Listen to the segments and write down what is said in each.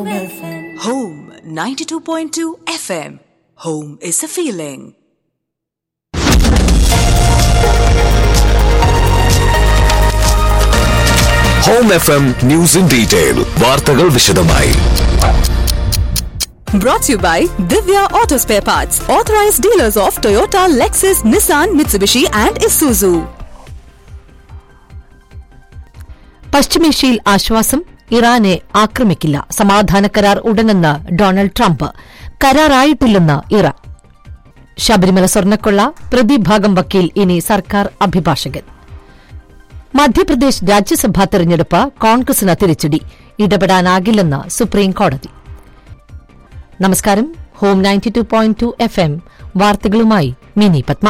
Home FM. Home 92.2 FM. Home is a feeling. Home F M news in detail വാർത്തകൾ വിശദമായി Brought to you by Divya Auto Spare Parts, authorized dealers of Toyota, Lexus, Nissan, Mitsubishi, and Isuzu. പശ്ചിമേഷ്യയിൽ ആശ്വാസം ഇറാനെ ആക്രമിക്കില്ല സമാധാന കരാർ ഉടനെന്ന് Donald Trump കരാറായിട്ടില്ലെന്ന് ഇറാൻ ശബരിമല സ്വർണ്ണക്കൊള്ള പ്രതിഭാഗം വക്കീൽ ഇനി സർക്കാർ അഭിഭാഷകൻ മധ്യപ്രദേശ് രാജ്യസഭാ തെരഞ്ഞെടുപ്പ് കോൺഗ്രസിന് തിരിച്ചടി ഇടപെടാനാകില്ലെന്ന് സുപ്രീം കോടതി നമസ്കാരം Home ninety two point two F M വാർത്തകളുമായി മിനി പത്മ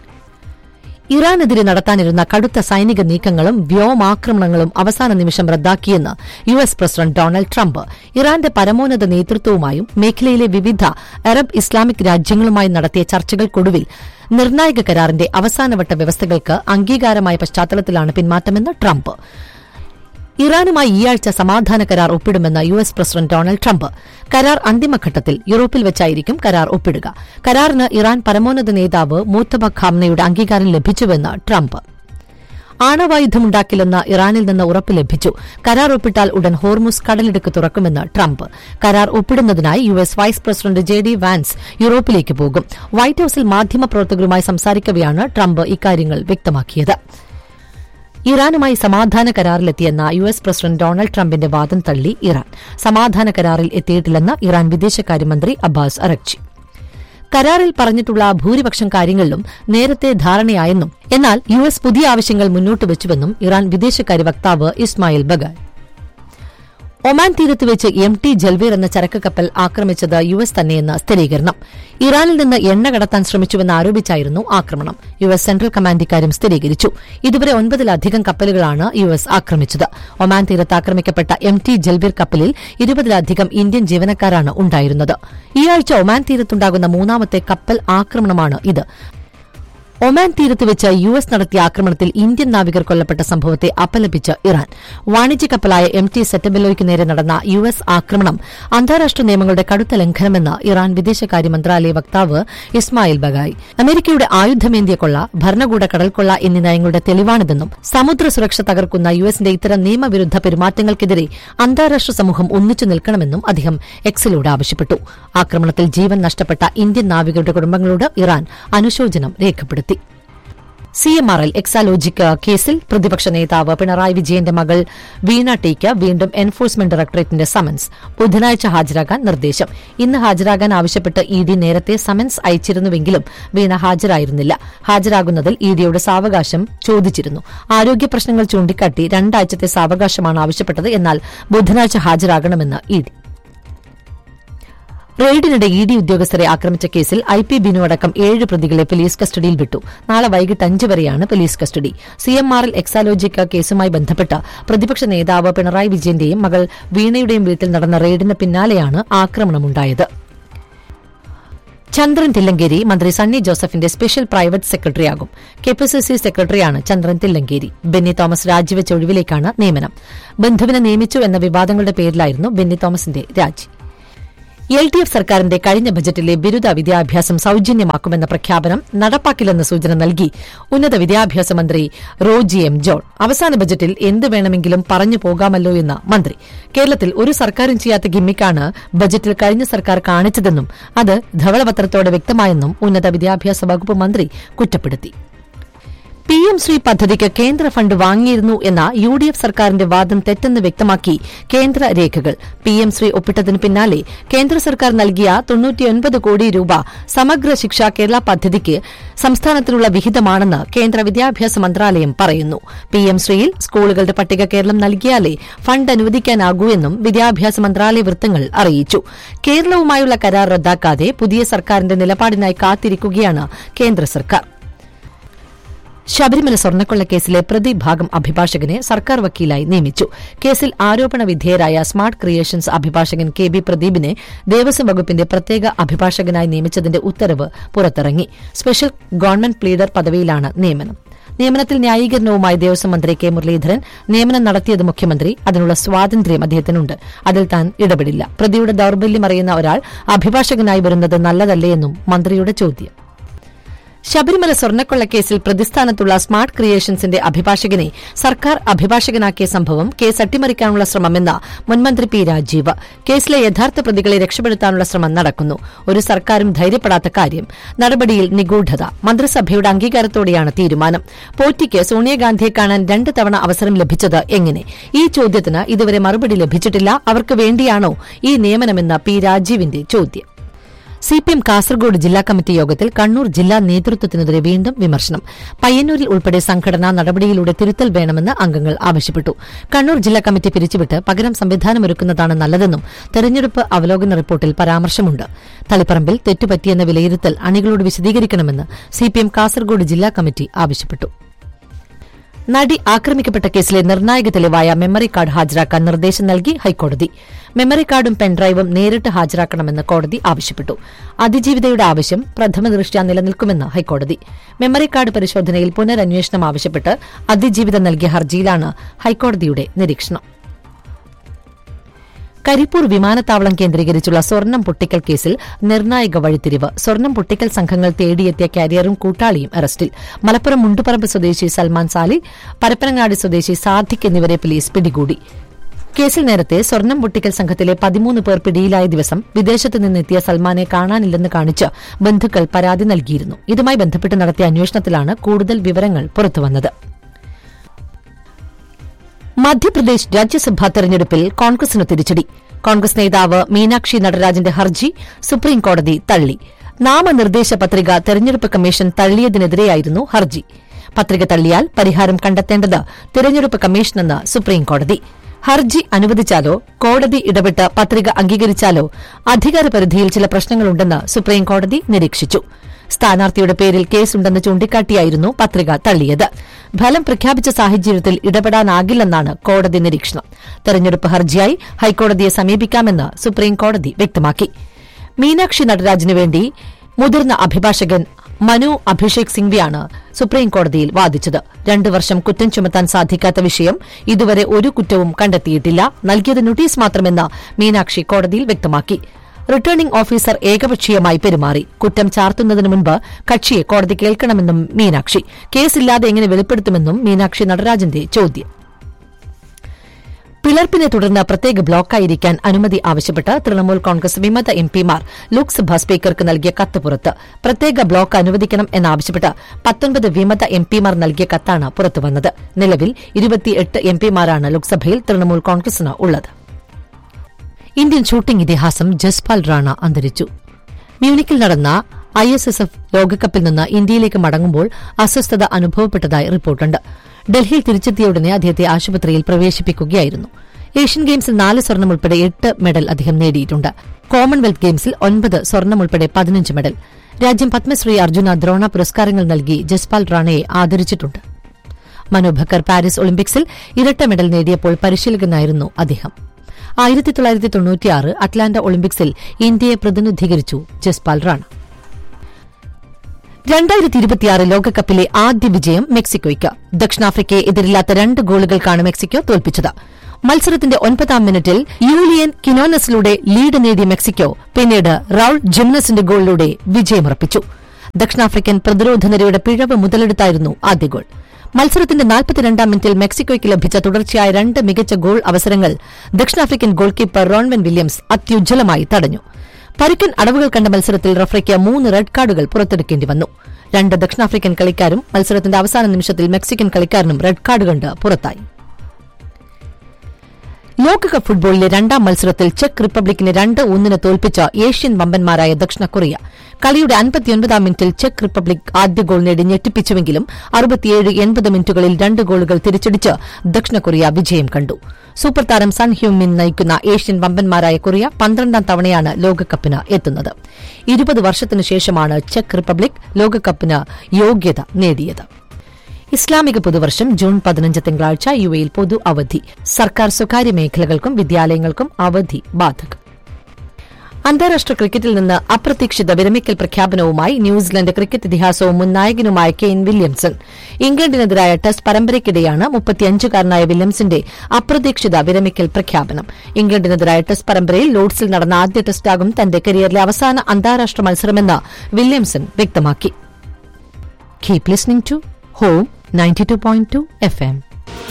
ഇറാനെതിരെ നടത്താനിരുന്ന കടുത്ത സൈനിക നീക്കങ്ങളും വ്യോമാക്രമണങ്ങളും അവസാന നിമിഷം റദ്ദാക്കിയെന്ന് U S president Donald Trump ഇറാന്റെ പരമോന്നത നേതൃത്വവുമായും മേഖലയിലെ വിവിധ അറബ് ഇസ്ലാമിക് രാജ്യങ്ങളുമായി നടത്തിയ ചർച്ചകൾക്കൊടുവിൽ നിർണായക കരാറിന്റെ അവസാനവട്ട വ്യവസ്ഥകൾക്ക് അംഗീകാരമായ പശ്ചാത്തലത്തിലാണ് പിന്മാറ്റമെന്ന് ട്രംപ് ഇറാനുമായി ഈ ആഴ്ച സമാധാന കരാർ ഒപ്പിടുമെന്ന് U S president Donald Trump കരാർ അന്തിമഘട്ടത്തിൽ യൂറോപ്പിൽ വെച്ചായിരിക്കും കരാർ ഒപ്പിടുക കരാറിന് ഇറാൻ പരമോന്നത നേതാവ് മൂത്തബ ഖാംനയുടെ അംഗീകാരം ലഭിച്ചുവെന്ന് ട്രംപ് ആണവായുധമുണ്ടാക്കില്ലെന്ന് ഇറാനിൽ നിന്ന് ഉറപ്പ് ലഭിച്ചു കരാർ ഒപ്പിട്ടാൽ ഉടൻ ഹോർമുസ് കടലിടുക്ക് തുറക്കുമെന്ന് ട്രംപ് കരാർ ഒപ്പിടുന്നതിനായി U S vice president J D Vance യൂറോപ്പിലേക്ക് പോകും വൈറ്റ് ഹൌസിൽ മാധ്യമപ്രവർത്തകരുമായി സംസാരിക്കവെയാണ് ട്രംപ് ഇക്കാര്യങ്ങൾ വ്യക്തമാക്കിയത് ഇറാനുമായി സമാധാന കരാറിലെത്തിയെന്ന യു എസ് പ്രസിഡന്റ് ഡൊണാൾഡ് ട്രംപിന്റെ വാദം തള്ളി ഇറാൻ സമാധാന കരാറിൽ എത്തിയിട്ടില്ലെന്ന് ഇറാൻ വിദേശകാര്യമന്ത്രി അബ്ബാസ് അറക്ചി കരാറിൽ പറഞ്ഞിട്ടുള്ള ഭൂരിപക്ഷം കാര്യങ്ങളിലും നേരത്തെ ധാരണയായെന്നും എന്നാൽ യു എസ് പുതിയ ആവശ്യങ്ങൾ മുന്നോട്ട് വെച്ചുവെന്നും ഇറാൻ വിദേശകാര്യ വക്താവ് ഇസ്മായിൽ ബഗാൻ ഒമാൻ തീരത്ത് വെച്ച് എം ടി ജൽവീർ എന്ന ചരക്ക് കപ്പൽ ആക്രമിച്ചത് യു എസ് തന്നെയെന്ന് സ്ഥിരീകരണം ഇറാനിൽ നിന്ന് എണ്ണ കടത്താൻ ശ്രമിച്ചുവെന്ന് ആരോപിച്ചായിരുന്നു ആക്രമണം യു എസ് സെൻട്രൽ കമാൻഡ് ഇക്കാര്യം സ്ഥിരീകരിച്ചു ഇതുവരെ ഒൻപതിലധികം കപ്പലുകളാണ് യു എസ് ആക്രമിച്ചത് ഒമാൻ തീരത്ത് ആക്രമിക്കപ്പെട്ട എം ടി ജൽവീർ കപ്പലിൽ ഇരുപതിലധികം ഇന്ത്യൻ ജീവനക്കാരാണ് ഉണ്ടായിരുന്നത് ഈ ആഴ്ച ഒമാൻ തീരത്തുണ്ടാകുന്ന മൂന്നാമത്തെ കപ്പൽ ആക്രമണമാണ് ഇത് ഒമാൻ തീരത്ത് വെച്ച് യു എസ് നടത്തിയ ആക്രമണത്തിൽ ഇന്ത്യൻ നാവികർ കൊല്ലപ്പെട്ട സംഭവത്തെ അപലപിച്ച് ഇറാൻ വാണിജ്യ കപ്പലായ എം ടി സെറ്റബെലോയ്ക്ക് നേരെ നടന്ന യു എസ് ആക്രമണം അന്താരാഷ്ട്ര നിയമങ്ങളുടെ കടുത്ത ലംഘനമെന്ന് ഇറാൻ വിദേശകാര്യ മന്ത്രാലയ വക്താവ് ഇസ്മായിൽ ബഗായി അമേരിക്കയുടെ ആയുധമേന്തിയ കൊള്ള ഭരണകൂട കടൽക്കൊള്ള എന്നീ നയങ്ങളുടെ തെളിവാണിതെന്നും സമുദ്ര സുരക്ഷ തകർക്കുന്ന യു എസിന്റെ ഇത്തരം നിയമവിരുദ്ധ പെരുമാറ്റങ്ങൾക്കെതിരെ അന്താരാഷ്ട്ര സമൂഹം ഒന്നിച്ചു നിൽക്കണമെന്നും അദ്ദേഹം എക്സിലൂടെ ആവശ്യപ്പെട്ടു ആക്രമണത്തിൽ ജീവൻ നഷ്ടപ്പെട്ട ഇന്ത്യൻ നാവികരുടെ കുടുംബങ്ങളോട് ഇറാൻ അനുശോചനം രേഖപ്പെടുത്തി C M R L Exalogic കേസിൽ പ്രതിപക്ഷ നേതാവ് പിണറായി വിജയന്റെ മകൾ വീണ ടീക്ക് വീണ്ടും എൻഫോഴ്സ്മെന്റ് ഡയറക്ടറേറ്റിന്റെ സമൻസ് ബുധനാഴ്ച ഹാജരാകാൻ നിർദ്ദേശം ഇന്ന് ഹാജരാകാൻ ആവശ്യപ്പെട്ട് ഇ ഡി നേരത്തെ സമൻസ് അയച്ചിരുന്നുവെങ്കിലും വീണ ഹാജരായിരുന്നില്ല ഹാജരാകുന്നതിൽ ഇ ഡിയുടെ സാവകാശം ചോദിച്ചിരുന്നു ആരോഗ്യ പ്രശ്നങ്ങൾ ചൂണ്ടിക്കാട്ടി രണ്ടാഴ്ചത്തെ സാവകാശമാണ് ആവശ്യപ്പെട്ടത് എന്നാൽ ബുധനാഴ്ച ഹാജരാകണമെന്ന് ഇ ഡി റെയ്ഡിനിടെ ഇ ഡി ഉദ്യോഗസ്ഥരെ ആക്രമിച്ച കേസിൽ ഐ പി ബിനു അടക്കം ഏഴ് പ്രതികളെ പോലീസ് കസ്റ്റഡിയിൽ വിട്ടു നാളെ വൈകിട്ട് അഞ്ച് വരെയാണ് police custody C M R L എക്സാലോജിക്ക കേസുമായി ബന്ധപ്പെട്ട് പ്രതിപക്ഷ നേതാവ് പിണറായി വിജയന്റെയും മകൾ വീണയുടെയും വീട്ടിൽ നടന്ന റെയ്ഡിന് പിന്നാലെയാണ് ആക്രമണമുണ്ടായത് ചന്ദ്രൻ തില്ലങ്കേരി മന്ത്രി സണ്ണി ജോസഫിന്റെ സ്പെഷ്യൽ പ്രൈവറ്റ് സെക്രട്ടറിയാകും കെപിസിസി സെക്രട്ടറിയാണ് ചന്ദ്രൻ തില്ലങ്കേരി ബെന്നി തോമസ് രാജിവെച്ച ഒഴിവിലേക്കാണ് നിയമനം ബന്ധുവിനെ നിയമിച്ചു എന്ന വിവാദങ്ങളുടെ പേരിലായിരുന്നു ബെന്നി തോമസിന്റെ രാജി എൽ ഡി എഫ് സർക്കാരിന്റെ കഴിഞ്ഞ ബജറ്റിലെ ബിരുദ വിദ്യാഭ്യാസം സൌജന്യമാക്കുമെന്ന പ്രഖ്യാപനം നടപ്പാക്കില്ലെന്ന സൂചന നൽകി ഉന്നത വിദ്യാഭ്യാസ മന്ത്രി റോജി എം ജോൺ അവസാന ബജറ്റിൽ എന്ത് വേണമെങ്കിലും പറഞ്ഞു പോകാമല്ലോ എന്ന മന്ത്രി കേരളത്തിൽ ഒരു സർക്കാരും ചെയ്യാത്ത ഗിമ്മിക്കാണ് ബജറ്റിൽ കഴിഞ്ഞ സർക്കാർ കാണിച്ചതെന്നും അത് ധവളപത്രത്തോടെ വ്യക്തമായെന്നും ഉന്നത വിദ്യാഭ്യാസ വകുപ്പ് മന്ത്രി കുറ്റപ്പെടുത്തി പി എം ശ്രീ പദ്ധതിക്ക് കേന്ദ്ര ഫണ്ട് വാങ്ങിയിരുന്നു എന്ന യു ഡി എഫ് സർക്കാരിന്റെ വാദം തെറ്റെന്ന് വ്യക്തമാക്കി കേന്ദ്ര രേഖകൾ പി എം ശ്രീ ഒപ്പിട്ടതിന് പിന്നാലെ കേന്ദ്ര സർക്കാർ നൽകിയ തൊണ്ണൂറ്റിയൊൻപത് കോടി രൂപ സമഗ്ര ശിക്ഷ കേരള പദ്ധതിക്ക് സംസ്ഥാനത്തിനുള്ള വിഹിതമാണെന്ന് കേന്ദ്ര വിദ്യാഭ്യാസ മന്ത്രാലയം പറയുന്നു പി എം ശ്രീയിൽ സ്കൂളുകളുടെ പട്ടിക കേരളം നൽകിയാലേ ഫണ്ട് അനുവദിക്കാനാകൂ എന്നും വിദ്യാഭ്യാസ മന്ത്രാലയ വൃത്തങ്ങൾ അറിയിച്ചു കേരളവുമായുള്ള കരാർ റദ്ദാക്കാതെ പുതിയ സർക്കാരിന്റെ നിലപാടിനായി കാത്തിരിക്കുകയാണ് കേന്ദ്ര സർക്കാർ ശബരിമല സ്വർണ്ണക്കൊള്ള കേസിലെ പ്രതിഭാഗം അഭിഭാഷകനെ സർക്കാർ വക്കീലായി നിയമിച്ചു കേസിൽ ആരോപണ വിധേയരായ സ്മാർട്ട് ക്രിയേഷൻസ് അഭിഭാഷകൻ കെ ബി പ്രദീപിനെ ദേവസ്വം വകുപ്പിന്റെ പ്രത്യേക അഭിഭാഷകനായി നിയമിച്ചതിന്റെ ഉത്തരവ് പുറത്തിറങ്ങി സ്പെഷ്യൽ ഗവൺമെന്റ് പ്ലീഡർ പദവിയിലാണ് നിയമനം നിയമനത്തിൽ ന്യായീകരണവുമായി ദേവസ്വം മന്ത്രി കെ മുരളീധരൻ നിയമനം നടത്തിയത് മുഖ്യമന്ത്രി അതിനുള്ള സ്വാതന്ത്ര്യം അദ്ദേഹത്തിനുണ്ട് അതിൽ താൻ ഇടപെടില്ല പ്രതിയുടെ ദൌർബല്യം അറിയുന്ന ഒരാൾ അഭിഭാഷകനായി വരുന്നത് നല്ലതല്ലേ എന്നും മന്ത്രിയുടെ ചോദ്യം ശബരിമല സ്വർണ്ണക്കൊള്ളക്കേസിൽ പ്രതിസ്ഥാനത്തുള്ള സ്മാർട്ട് ക്രിയേഷൻസിന്റെ അഭിഭാഷകനെ സർക്കാർ അഭിഭാഷകനാക്കിയ സംഭവം കേസ് അട്ടിമറിക്കാനുള്ള ശ്രമമെന്ന് മുൻമന്ത്രി പി രാജീവ് കേസിലെ യഥാർത്ഥ പ്രതികളെ രക്ഷപ്പെടുത്താനുള്ള ശ്രമം നടക്കുന്നു ഒരു സർക്കാരും ധൈര്യപ്പെടാത്ത കാര്യം നടപടിയിൽ നിഗൂഢത മന്ത്രിസഭയുടെ അംഗീകാരത്തോടെയാണ് തീരുമാനം പോറ്റിക്ക് സോണിയാഗാന്ധിയെ കാണാൻ രണ്ട് തവണ അവസരം ലഭിച്ചത് എങ്ങനെ ഈ ചോദ്യത്തിന് ഇതുവരെ മറുപടി ലഭിച്ചിട്ടില്ല അവർക്ക് വേണ്ടിയാണോ ഈ നിയമനമെന്ന പി രാജീവിന്റെ ചോദ്യം സിപിഎം കാസർഗോഡ് ജില്ലാ കമ്മിറ്റി യോഗത്തിൽ കണ്ണൂർ ജില്ലാ നേതൃത്വത്തിനെതിരെ വീണ്ടും വിമർശനം പയ്യന്നൂരിൽ ഉൾപ്പെടെ സംഘടനാ നടപടിയിലൂടെ തിരുത്തൽ വേണമെന്ന് അംഗങ്ങൾ ആവശ്യപ്പെട്ടു കണ്ണൂർ ജില്ലാ കമ്മിറ്റി പിരിച്ചുവിട്ട് പകരം സംവിധാനമൊരുക്കുന്നതാണ് നല്ലതെന്നും തെരഞ്ഞെടുപ്പ് അവലോകന റിപ്പോർട്ടിൽ പരാമർശമുണ്ട് തളിപ്പറമ്പിൽ തെറ്റുപറ്റിയെന്ന വിലയിരുത്തൽ അണികളോട് വിശദീകരിക്കണമെന്ന് സിപിഎം കാസർഗോഡ് ജില്ലാ കമ്മിറ്റി ആവശ്യപ്പെട്ടു നടി ആക്രമിക്കപ്പെട്ട കേസിലെ നിർണായക തെളിവായ മെമ്മറി കാർഡ് ഹാജരാക്കാൻ നിർദ്ദേശം നൽകി ഹൈക്കോടതി മെമ്മറി കാർഡും പെൻഡ്രൈവും നേരിട്ട് ഹാജരാക്കണമെന്ന് കോടതി ആവശ്യപ്പെട്ടു അതിജീവിതയുടെ ആവശ്യം പ്രഥമ ദൃഷ്ട്യാ നിലനിൽക്കുമെന്ന് ഹൈക്കോടതി മെമ്മറി കാർഡ് പരിശോധനയിൽ പുനരന്വേഷണം ആവശ്യപ്പെട്ട് അതിജീവിത നൽകിയ ഹർജിയിലാണ് ഹൈക്കോടതിയുടെ നിരീക്ഷണം കരിപ്പൂർ വിമാനത്താവളം കേന്ദ്രീകരിച്ചുള്ള സ്വർണം പൊട്ടിക്കൽ കേസിൽ നിർണായക വഴിത്തിരിവ് സ്വർണം പൊട്ടിക്കൽ സംഘങ്ങൾ തേടിയെത്തിയ കാരിയറും കൂട്ടാളിയും അറസ്റ്റിൽ മലപ്പുറം മുണ്ടുപറമ്പ് സ്വദേശി സൽമാൻ സാലി പരപ്പനങ്ങാടി സ്വദേശി സാദിഖ് എന്നിവരെ പോലീസ് പിടികൂടി കേസിൽ നേരത്തെ സ്വർണം പൊട്ടിക്കൽ സംഘത്തിലെ പതിമൂന്ന് പേർ പിടിയിലായ ദിവസം വിദേശത്ത് നിന്നെത്തിയ സൽമാനെ കാണാനില്ലെന്ന് കാണിച്ച് ബന്ധുക്കൾ പരാതി നൽകിയിരുന്നു ഇതുമായി ബന്ധപ്പെട്ട് നടത്തിയ അന്വേഷണത്തിലാണ് കൂടുതൽ വിവരങ്ങൾ പുറത്തുവന്നത് മധ്യപ്രദേശ് രാജ്യസഭാ തെരഞ്ഞെടുപ്പിൽ കോൺഗ്രസിന് തിരിച്ചടി കോൺഗ്രസ് നേതാവ് മീനാക്ഷി നടരാജന്റെ ഹർജി സുപ്രീംകോടതി തള്ളി നാമനിർദ്ദേശ പത്രിക തെരഞ്ഞെടുപ്പ് കമ്മീഷൻ തള്ളിയതിനെതിരെയായിരുന്നു ഹർജി പത്രിക തള്ളിയാൽ പരിഹാരം കണ്ടെത്തേണ്ടത് തെരഞ്ഞെടുപ്പ് കമ്മീഷനെന്ന് സുപ്രീംകോടതി ഹർജി അനുവദിച്ചാലോ കോടതി ഇടപെട്ട് പത്രിക അംഗീകരിച്ചാലോ അധികാരപരിധിയിൽ ചില പ്രശ്നങ്ങളുണ്ടെന്ന് സുപ്രീംകോടതി നിരീക്ഷിച്ചു സ്ഥാനാർത്ഥിയുടെ പേരിൽ കേസുണ്ടെന്ന് ചൂണ്ടിക്കാട്ടിയായിരുന്നു പത്രിക തള്ളിയത് ഫലം പ്രഖ്യാപിച്ച സാഹചര്യത്തിൽ ഇടപെടാനാകില്ലെന്നാണ് കോടതി നിരീക്ഷണം തെരഞ്ഞെടുപ്പ് ഹർജിയായി ഹൈക്കോടതിയെ സമീപിക്കാമെന്ന് സുപ്രീംകോടതി വ്യക്തമാക്കി മീനാക്ഷി നടരാജിനു വേണ്ടി മുതിർന്ന അഭിഭാഷകൻ മനു അഭിഷേക് സിംഗ്വിയാണ് സുപ്രീംകോടതിയിൽ വാദിച്ചത് രണ്ടു വർഷം കുറ്റം ചുമത്താൻ സാധിക്കാത്ത വിഷയം ഇതുവരെ ഒരു കുറ്റവും കണ്ടെത്തിയിട്ടില്ല നൽകിയത് നോട്ടീസ് മാത്രമെന്ന് മീനാക്ഷി കോടതിയിൽ വ്യക്തമാക്കി റിട്ടേണിംഗ് ഓഫീസർ ഏകപക്ഷീയമായി പെരുമാറി കുറ്റം ചാർത്തുന്നതിന് മുൻപ് കക്ഷിയെ കോടതി കേൾക്കണമെന്നും മീനാക്ഷി കേസില്ലാതെ എങ്ങനെ വെളിപ്പെടുത്തുമെന്നും മീനാക്ഷി നടരാജന്റെ ചോദ്യം പിളർപ്പിനെ തുടർന്ന് പ്രത്യേക ബ്ലോക്കായിരിക്കാൻ അനുമതി ആവശ്യപ്പെട്ട് തൃണമൂൽ കോൺഗ്രസ് വിമത എംപിമാർ ലോക്സഭാ സ്പീക്കർക്ക് നൽകിയ കത്ത് പുറത്ത് പ്രത്യേക ബ്ലോക്ക് അനുവദിക്കണം എന്നാവശ്യപ്പെട്ട് പത്തൊൻപത് വിമത എംപിമാർ നൽകിയ കത്താണ് പുറത്തുവന്നത് നിലവിൽ ഇരുപത്തിയെട്ട് എംപിമാരാണ് ലോക്സഭയിൽ തൃണമൂൽ കോൺഗ്രസിന് ഉള്ളത് ഇന്ത്യൻ ഷൂട്ടിംഗ് ഇതിഹാസം ജസ്പാൽ റാണ അന്തരിച്ചു മ്യൂണിക്കിൽ നടന്ന ഐ എസ് എസ് എഫ് ലോകകപ്പിൽ നിന്ന് ഇന്ത്യയിലേക്ക് മടങ്ങുമ്പോൾ അസ്വസ്ഥത അനുഭവപ്പെട്ടതായി റിപ്പോർട്ടുണ്ട് ഡൽഹിയിൽ തിരിച്ചെത്തിയ ഉടനെ അദ്ദേഹത്തെ ആശുപത്രിയിൽ പ്രവേശിപ്പിക്കുകയായിരുന്നു ഏഷ്യൻ ഗെയിംസിൽ നാല് സ്വർണം ഉൾപ്പെടെ എട്ട് മെഡൽ അദ്ദേഹം നേടിയിട്ടുണ്ട് കോമൺവെൽത്ത് ഗെയിംസിൽ ഒൻപത് സ്വർണം ഉൾപ്പെടെ പതിനഞ്ച് മെഡൽ രാജ്യം പത്മശ്രീ അർജുന ദ്രോണ പുരസ്കാരങ്ങൾ നൽകി ജസ്പാൽ റാണയെ ആദരിച്ചിട്ടുണ്ട് മനോഭക്കർ പാരീസ് ഒളിമ്പിക്സിൽ ഇരട്ട മെഡൽ നേടിയപ്പോൾ പരിശീലകനായിരുന്നു അദ്ദേഹം ആയിരത്തി തൊള്ളായിരത്തി തൊണ്ണൂറ്റിയാറ് അറ്റ്ലാന്റ ഒളിമ്പിക്സിൽ ഇന്ത്യയെ പ്രതിനിധീകരിച്ചു ജസ്പാൽ റാണ രണ്ടായിരത്തി ഇരുപത്തിയാറ് ലോകകപ്പിലെ ആദ്യ വിജയം മെക്സിക്കോയ്ക്ക് ദക്ഷിണാഫ്രിക്കയെ എതിരില്ലാത്ത രണ്ട് ഗോളുകൾക്കാണ് മെക്സിക്കോ തോൽപ്പിച്ചത് മത്സരത്തിന്റെ ഒൻപതാം മിനിറ്റിൽ യൂലിയൻ കിനോനസിലൂടെ ലീഡ് നേടിയ മെക്സിക്കോ പിന്നീട് റൌൾ ജിംനസിന്റെ ഗോളിലൂടെ വിജയമുറപ്പിച്ചു ദക്ഷിണാഫ്രിക്കൻ പ്രതിരോധ നിരയുടെ പിഴവ് മുതലെടുത്തായിരുന്നു ആദ്യ ഗോൾ മത്സരത്തിന്റെ നാൽപ്പത്തിരണ്ടാം മിനിറ്റിൽ മെക്സിക്കോയ്ക്ക് ലഭിച്ച തുടർച്ചയായ രണ്ട് മികച്ച ഗോൾ അവസരങ്ങൾ ദക്ഷിണാഫ്രിക്കൻ ഗോൾ കീപ്പർ റോൺവൻ വില്യംസ് അത്യുജ്വലമായി തടഞ്ഞു പരുക്കൻ അടവുകൾ കണ്ട മത്സരത്തിൽ റഫറിക്ക് മൂന്ന് റെഡ് കാർഡുകൾ പുറത്തെടുക്കേണ്ടി വന്നു രണ്ട് ദക്ഷിണാഫ്രിക്കൻ കളിക്കാരും മത്സരത്തിന്റെ അവസാന നിമിഷത്തിൽ മെക്സിക്കൻ കളിക്കാരനും റെഡ് കാർഡ് കണ്ട് പുറത്തായി ലോകകപ്പ് ഫുട്ബോളിലെ രണ്ടാം മത്സരത്തിൽ ചെക്ക് റിപ്പബ്ലിക്കിനെ രണ്ട് ഒന്നിന് തോൽപ്പിച്ച ഏഷ്യൻ വമ്പന്മാരായ ദക്ഷിണ കൊറിയ കളിയുടെ അൻപത്തിയൊൻപതാം മിനിറ്റിൽ ചെക്ക് റിപ്പബ്ലിക് ആദ്യ ഗോൾ നേടി ഞെട്ടിപ്പിച്ചുവെങ്കിലും അറുപത്തിയേഴ് എൺപത് മിനിറ്റുകളിൽ രണ്ട് ഗോളുകൾ തിരിച്ചടിച്ച് ദക്ഷിണ കൊറിയ വിജയം കണ്ടു സൂപ്പർ താരം സൺ ഹ്യൂമിൻ നയിക്കുന്ന ഏഷ്യൻ വമ്പന്മാരായ കൊറിയ പന്ത്രണ്ടാം തവണയാണ് ലോകകപ്പിന് എത്തുന്നത് ഇരുപത് വർഷത്തിനു ശേഷമാണ് ചെക്ക് റിപ്പബ്ലിക് ലോകകപ്പിന് യോഗ്യത നേടിയത് ഇസ്ലാമിക പുതുവർഷം ജൂൺ പതിനഞ്ച് തിങ്കളാഴ്ച യു എയിൽ പൊതു അവധി സർക്കാർ സ്വകാര്യ മേഖലകൾക്കും വിദ്യാലയങ്ങൾക്കും അവധി ബാധകം അന്താരാഷ്ട്ര ക്രിക്കറ്റിൽ നിന്ന് അപ്രതീക്ഷിത വിരമിക്കൽ പ്രഖ്യാപനവുമായി ന്യൂസിലൻഡ് ക്രിക്കറ്റ് ഇതിഹാസവും മുൻ നായകനുമായ കെയ്ൻ വില്യംസൺ ഇംഗ്ലണ്ടിനെതിരായ ടെസ്റ്റ് പരമ്പരയ്ക്കിടെയാണ് മുപ്പത്തിയഞ്ചുകാരനായ വില്യംസിന്റെ അപ്രതീക്ഷിത വിരമിക്കൽ പ്രഖ്യാപനം ഇംഗ്ലണ്ടിനെതിരായ ടെസ്റ്റ് പരമ്പരയിൽ ലോർഡ്സിൽ നടന്ന ആദ്യ ടെസ്റ്റാകും തന്റെ കരിയറിലെ അവസാന അന്താരാഷ്ട്ര മത്സരമെന്ന് വില്യംസൺ വ്യക്തമാക്കി keep listening to Home ninety two point two F M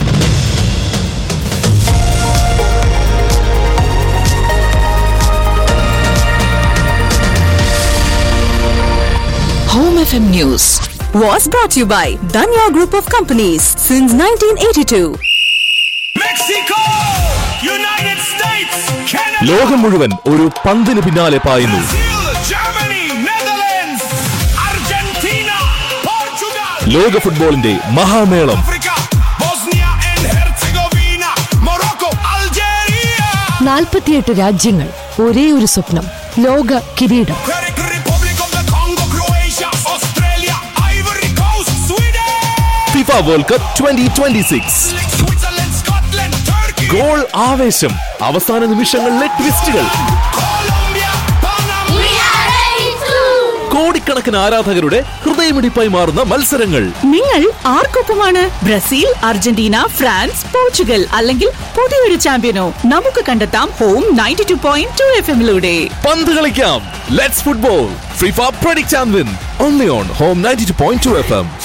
Home FM News was brought to you by Danya Group of Companies since 1982. Mexico! United States! Canada! ലോകം മുഴുവൻ ഒരു പന്തിന് പിന്നാലെ പായുന്നു Brazil! Germany! Netherlands! Argentina! Portugal! ലോക ഫുട്ബോളിന്റെ മഹാമേളം Africa! Bosnia and Herzegovina! Morocco! Algeria! നാൽപ്പത്തിയെട്ട് രാജ്യങ്ങൾ ഒരേ ഒരു സ്വപ്നം ലോക കിരീടം Republic of the Congo! Croatia! Australia! Ivory Coast! Sweden! FIFA world cup twenty twenty six Switzerland! Scotland! Turkey! Goal ആവേശം അവസാന നിമിഷങ്ങളിലെ ട്വിസ്റ്റുകൾ Colombia! Panama! കോടിക്കണക്കിന് ആരാധകരുടെ ഹൃദയമിടിപ്പായി മാറുന്ന മത്സരങ്ങൾ നിങ്ങൾ ആർക്കൊപ്പമാണ് ബ്രസീൽ അർജന്റീന ഫ്രാൻസ് പോർച്ചുഗൽ അല്ലെങ്കിൽ പുതിയൊരു ചാമ്പ്യനോ നമുക്ക് കണ്ടെത്താം Home ninety two point two F എമ്മിലൂടെ പന്ത് കളിക്കാം let's football FIFA predict and win only on Home ninety two point two F M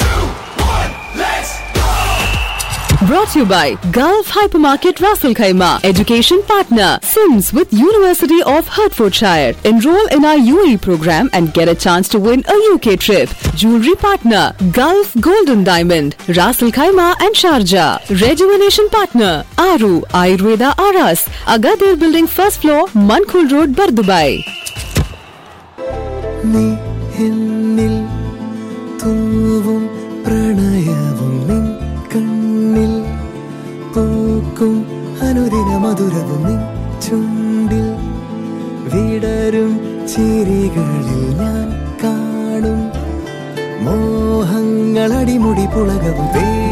Brought to you by Gulf Hypermarket Raffle Khaima, education partner, Sims with University of Hertfordshire. Enroll in our UAE program and get a chance to win a UK trip. Jewelry partner, Gulf Golden Diamond, Raffle Khaima and Sharjah. Rejuvenation partner, Aru Ayurveda Aras, Agadir Building first floor, Mankul Road, Bardubai. നീ എന്നിൽ തൂവും പ്രണയവും നിൻ കണ്ണിൽ പൂക്കും അനുദിന മധുരവും നിൻ ചുണ്ടിൽ വിടരും ചിരികളിൽ ഞാൻ കാണും മോഹങ്ങൾ അടിമുടി പുളകവും